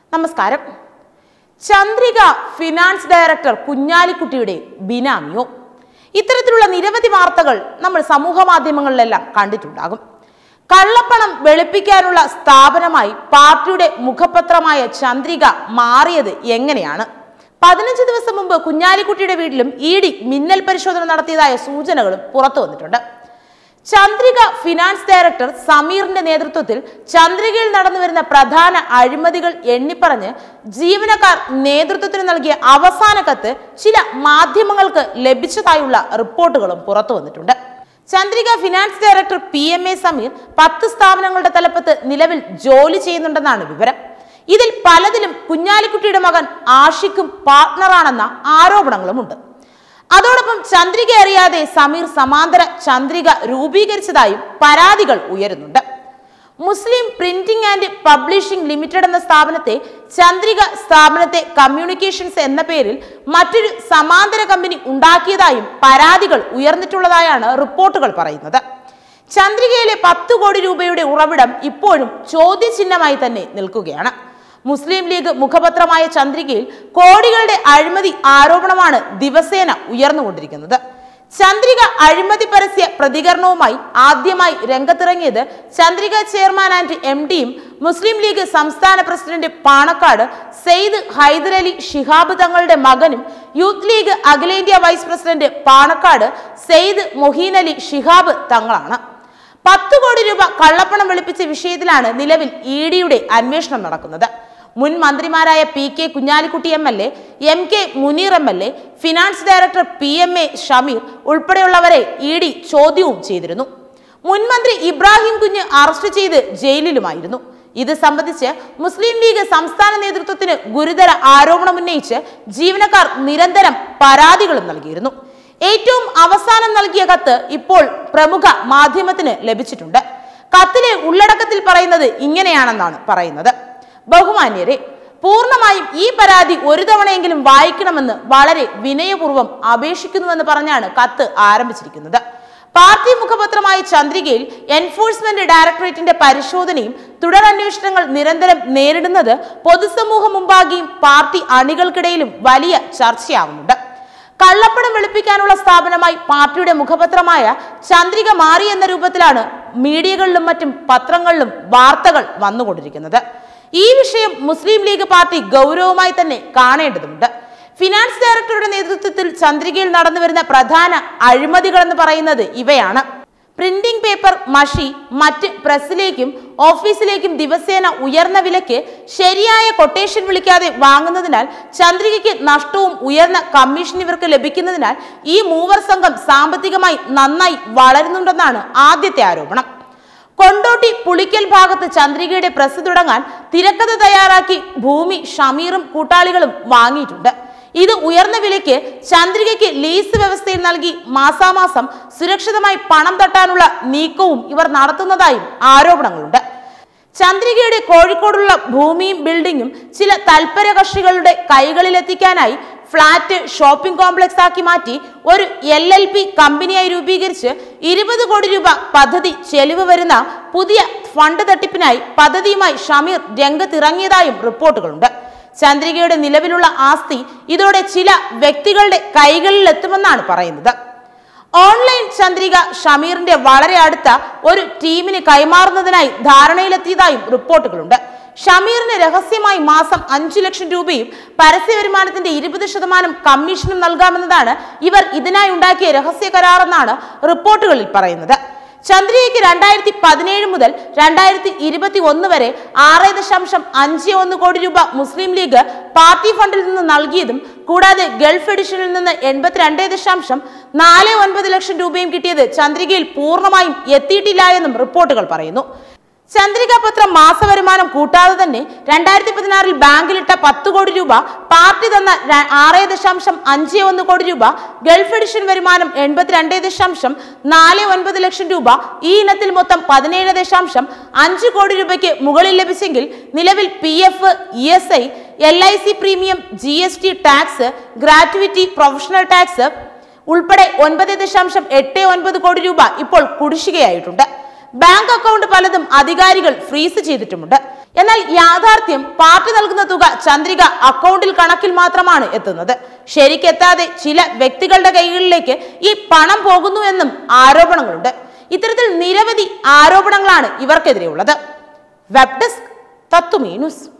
നമസ്കാരം Chandrika finance director കുഞ്ഞാലിക്കുട്ടിയുടെ ബിനാമിയോ ഇത്തരത്തിലുള്ള നിരവധി വാർത്തകൾ നമ്മൾ സമൂഹ മാധ്യമങ്ങളിലെല്ലാം കണ്ടിട്ടുണ്ടാകും കള്ളപ്പണം വെളുപ്പിക്കാനുള്ള സ്ഥാപനമായി പാർട്ടിയുടെ മുഖപത്രമായ ചന്ദ്രിക മാറിയത് എങ്ങനെയാണ് പതിനഞ്ച് ദിവസം മുമ്പ് കുഞ്ഞാലിക്കുട്ടിയുടെ വീട്ടിലും ഇ ഡി മിന്നൽ പരിശോധന നടത്തിയതായ സൂചനകളും പുറത്തു വന്നിട്ടുണ്ട് ചന്ദ്രിക ഫിനാൻസ് ഡയറക്ടർ സമീറിന്റെ നേതൃത്വത്തിൽ ചന്ദ്രികയിൽ നടന്നു വരുന്ന പ്രധാന അഴിമതികൾ എണ്ണിപ്പറഞ്ഞ് ജീവനക്കാർ നേതൃത്വത്തിന് നൽകിയ അവസാന കത്ത് ചില മാധ്യമങ്ങൾക്ക് ലഭിച്ചതായുള്ള റിപ്പോർട്ടുകളും പുറത്തു വന്നിട്ടുണ്ട് Chandrika finance director P M A Sameer പത്ത് സ്ഥാപനങ്ങളുടെ തലപ്പത്ത് നിലവിൽ ജോലി ചെയ്യുന്നുണ്ടെന്നാണ് വിവരം ഇതിൽ പലതിലും കുഞ്ഞാലിക്കുട്ടിയുടെ മകൻ ആഷിക്കും പാർട്ട്ണറാണെന്ന ആരോപണങ്ങളുമുണ്ട് അതോടൊപ്പം ചന്ദ്രിക അറിയാതെ സമീർ സമാന്തര ചന്ദ്രിക രൂപീകരിച്ചതായും പരാതികൾ ഉയരുന്നുണ്ട് Muslim printing and publishing limited എന്ന സ്ഥാപനത്തെ ചന്ദ്രിക സ്ഥാപനത്തെ കമ്മ്യൂണിക്കേഷൻസ് എന്ന പേരിൽ മറ്റൊരു സമാന്തര കമ്പനി ഉണ്ടാക്കിയതായും പരാതികൾ ഉയർന്നിട്ടുള്ളതായാണ് റിപ്പോർട്ടുകൾ പറയുന്നത് ചന്ദ്രികയിലെ പത്ത് കോടി രൂപയുടെ ഉറവിടം ഇപ്പോഴും ചോദ്യചിഹ്നമായി തന്നെ നിൽക്കുകയാണ് മുസ്ലിം ലീഗ് മുഖപത്രമായ ചന്ദ്രികയിൽ കോടികളുടെ അഴിമതി ആരോപണമാണ് ദിവസേന ഉയർന്നുകൊണ്ടിരിക്കുന്നത് ചന്ദ്രിക അഴിമതി പരസ്യ പ്രതികരണവുമായി ആദ്യമായി രംഗത്തിറങ്ങിയത് ചന്ദ്രിക ചെയർമാൻ ആൻഡ് എം ഡിയും മുസ്ലിം ലീഗ് സംസ്ഥാന പ്രസിഡന്റ് പാണക്കാട് സെയ്ദ് ഹൈദരലി ഷിഹാബ് തങ്ങളുടെ മകനും യൂത്ത് ലീഗ് അഖിലേന്ത്യാ വൈസ് പ്രസിഡന്റ് പാണക്കാട് സെയ്ദ് മൊഹീൻ അലി ഷിഹാബ് തങ്ങളാണ് പത്ത് കോടി രൂപ കള്ളപ്പണം വെളുപ്പിച്ച വിഷയത്തിലാണ് നിലവിൽ ഇ ഡിയുടെ അന്വേഷണം നടക്കുന്നത് മുൻ മന്ത്രിമാരായ P K Kunhalikutty M L A M K Muneer M L A finance director P M A Shameer ഉൾപ്പെടെയുള്ളവരെ ഇ ഡി ചോദ്യവും ചെയ്തിരുന്നു മുൻ മന്ത്രി ഇബ്രാഹിം കുഞ്ഞ് അറസ്റ്റ് ചെയ്ത് ജയിലിലുമായിരുന്നു ഇത് സംബന്ധിച്ച് മുസ്ലിം ലീഗ് സംസ്ഥാന നേതൃത്വത്തിന് ഗുരുതര ആരോപണമുന്നയിച്ച് ജീവനക്കാർ നിരന്തരം പരാതികളും നൽകിയിരുന്നു ഏറ്റവും അവസാനം നൽകിയ കത്ത് ഇപ്പോൾ പ്രമുഖ മാധ്യമത്തിന് ലഭിച്ചിട്ടുണ്ട് കത്തിലെ ഉള്ളടക്കത്തിൽ പറയുന്നത് ഇങ്ങനെയാണെന്നാണ് പറയുന്നത് ബഹുമാന്യരെ പൂർണ്ണമായും ഈ പരാതി ഒരു തവണയെങ്കിലും വായിക്കണമെന്ന് വളരെ വിനയപൂർവ്വം അപേക്ഷിക്കുന്നുവെന്ന് പറഞ്ഞാണ് കത്ത് ആരംഭിച്ചിരിക്കുന്നത് പാർട്ടി മുഖപത്രമായ ചന്ദ്രികയിൽ എൻഫോഴ്സ്മെന്റ് ഡയറക്ടറേറ്റിന്റെ പരിശോധനയും തുടരന്വേഷണങ്ങൾ നിരന്തരം നേരിടുന്നത് പൊതുസമൂഹം മുമ്പാകെയും പാർട്ടി അണികൾക്കിടയിലും വലിയ ചർച്ചയാവുന്നുണ്ട് കള്ളപ്പണം വെളുപ്പിക്കാനുള്ള സ്ഥാപനമായി പാർട്ടിയുടെ മുഖപത്രമായ ചന്ദ്രിക മാറി എന്ന രൂപത്തിലാണ് മീഡിയകളിലും മറ്റും പത്രങ്ങളിലും വാർത്തകൾ വന്നുകൊണ്ടിരിക്കുന്നത് ഈ വിഷയം മുസ്ലിം ലീഗ് പാർട്ടി ഗൗരവമായി തന്നെ കാണേണ്ടതുണ്ട് ഫിനാൻസ് ഡയറക്ടറുടെ നേതൃത്വത്തിൽ ചന്ദ്രികയിൽ നടന്നുവരുന്ന പ്രധാന അഴിമതികൾ എന്ന് പറയുന്നത് ഇവയാണ് പ്രിന്റിംഗ് പേപ്പർ മഷി മറ്റ് പ്രസ്സിലേക്കും ഓഫീസിലേക്കും ദിവസേന ഉയർന്ന വിലയ്ക്ക് ശരിയായ കൊട്ടേഷൻ വിളിക്കാതെ വാങ്ങുന്നതിനാൽ ചന്ദ്രികയ്ക്ക് നഷ്ടവും ഉയർന്ന കമ്മീഷൻ ഇവർക്ക് ലഭിക്കുന്നതിനാൽ ഈ മൂവർ സംഘം സാമ്പത്തികമായി നന്നായി വളരുന്നുണ്ടെന്നാണ് ആദ്യത്തെ ആരോപണം കൊണ്ടോട്ടി പുളിക്കൽ ഭാഗത്ത് ചന്ദ്രികയുടെ പ്രസ് തുടങ്ങാൻ തിരക്കഥ തയ്യാറാക്കി ഭൂമി ഷമീറും കൂട്ടാളികളും വാങ്ങിയിട്ടുണ്ട് ഇത് ഉയർന്ന വിലയ്ക്ക് ചന്ദ്രികയ്ക്ക് ലീസ് വ്യവസ്ഥയിൽ നൽകി മാസാമാസം സുരക്ഷിതമായി പണം തട്ടാനുള്ള നീക്കവും ഇവർ നടത്തുന്നതായും ആരോപണങ്ങളുണ്ട് ചന്ദ്രികയുടെ കോഴിക്കോടുള്ള ഭൂമിയും ബിൽഡിങ്ങും ചില തൽപര കക്ഷികളുടെ കൈകളിലെത്തിക്കാനായി ഫ്ളാറ്റ് ഷോപ്പിംഗ് കോംപ്ലക്സ് ആക്കി മാറ്റി ഒരു എൽ എൽ പി കമ്പനിയായി രൂപീകരിച്ച് ഇരുപത് കോടി രൂപ പദ്ധതി ചെലവ് വരുന്ന പുതിയ ഫണ്ട് തട്ടിപ്പിനായി പദ്ധതിയുമായി ഷമീർ രംഗത്തിറങ്ങിയതായും റിപ്പോർട്ടുകളുണ്ട് ചന്ദ്രികയുടെ നിലവിലുള്ള ആസ്തി ഇതോടെ ചില വ്യക്തികളുടെ കൈകളിൽ എത്തുമെന്നാണ് പറയുന്നത് ഓൺലൈൻ ചന്ദ്രിക ഷമീറിന്റെ വളരെ അടുത്ത ഒരു ടീമിന് കൈമാറുന്നതിനായി ധാരണയിലെത്തിയതായും റിപ്പോർട്ടുകളുണ്ട് ഷമീറിന് രഹസ്യമായി മാസം അഞ്ചു ലക്ഷം രൂപയും പരസ്യ വരുമാനത്തിന്റെ ഇരുപത് ശതമാനം കമ്മീഷനും നൽകാമെന്നതാണ് ഇവർ ഇതിനായി ഉണ്ടാക്കിയ രഹസ്യ കരാറെന്നാണ് റിപ്പോർട്ടുകളിൽ പറയുന്നത് ചന്ദ്രികയ്ക്ക് രണ്ടായിരത്തി പതിനേഴ് മുതൽ രണ്ടായിരത്തി ഇരുപത്തി ഒന്ന് വരെ ആറ് ദശാംശം അഞ്ച് ഒന്ന് കോടി രൂപ മുസ്ലിം ലീഗ് പാർട്ടി ഫണ്ടിൽ നിന്ന് നൽകിയതും കൂടാതെ ഗൾഫ് എഡിഷനിൽ നിന്ന് എൺപത്തിരണ്ട് ദശാംശം നാല് ഒൻപത് ലക്ഷം രൂപയും കിട്ടിയത് ചന്ദ്രികയിൽ പൂർണ്ണമായും എത്തിയിട്ടില്ല എന്നും റിപ്പോർട്ടുകൾ പറയുന്നു ചന്ദ്രിക പത്രം മാസവരുമാനം കൂട്ടാതെ തന്നെ രണ്ടായിരത്തി പതിനാറിൽ ബാങ്കിലിട്ട പത്ത് കോടി രൂപ പാർട്ടി തന്ന ര- ആറ് ദശാംശം അഞ്ച് ഒന്ന് കോടി രൂപ ഗൾഫ് എഡിഷൻ വരുമാനം എൺപത്തിരണ്ട് ദശാംശം നാല് ഒൻപത് ലക്ഷം രൂപ ഈ ഇനത്തിൽ മൊത്തം പതിനേഴ് ദശാംശം അഞ്ച് കോടി രൂപയ്ക്ക് മുകളിൽ ലഭിച്ചെങ്കിൽ നിലവിൽ P F E S I L I C premium G S T tax gratuity professional tax ഉൾപ്പെടെ ഒൻപത് ദശാംശം എട്ട് ഒൻപത് കോടി രൂപ ഇപ്പോൾ കുടിശ്ശികയായിട്ടുണ്ട് ബാങ്ക് അക്കൗണ്ട് പലതും അധികാരികൾ ഫ്രീസ് ചെയ്തിട്ടുമുണ്ട് എന്നാൽ യാഥാർത്ഥ്യം പാർട്ടി നൽകുന്ന തുക ചന്ദ്രിക അക്കൗണ്ടിൽ കണക്കിൽ മാത്രമാണ് എത്തുന്നത് ശരിക്കെത്താതെ ചില വ്യക്തികളുടെ കൈകളിലേക്ക് ഈ പണം പോകുന്നു എന്നും ആരോപണങ്ങളുണ്ട് ഇത്തരത്തിൽ നിരവധി ആരോപണങ്ങളാണ് ഇവർക്കെതിരെയുള്ളത് വെബ് ഡെസ്ക് തത്തുമീ ന്യൂസ്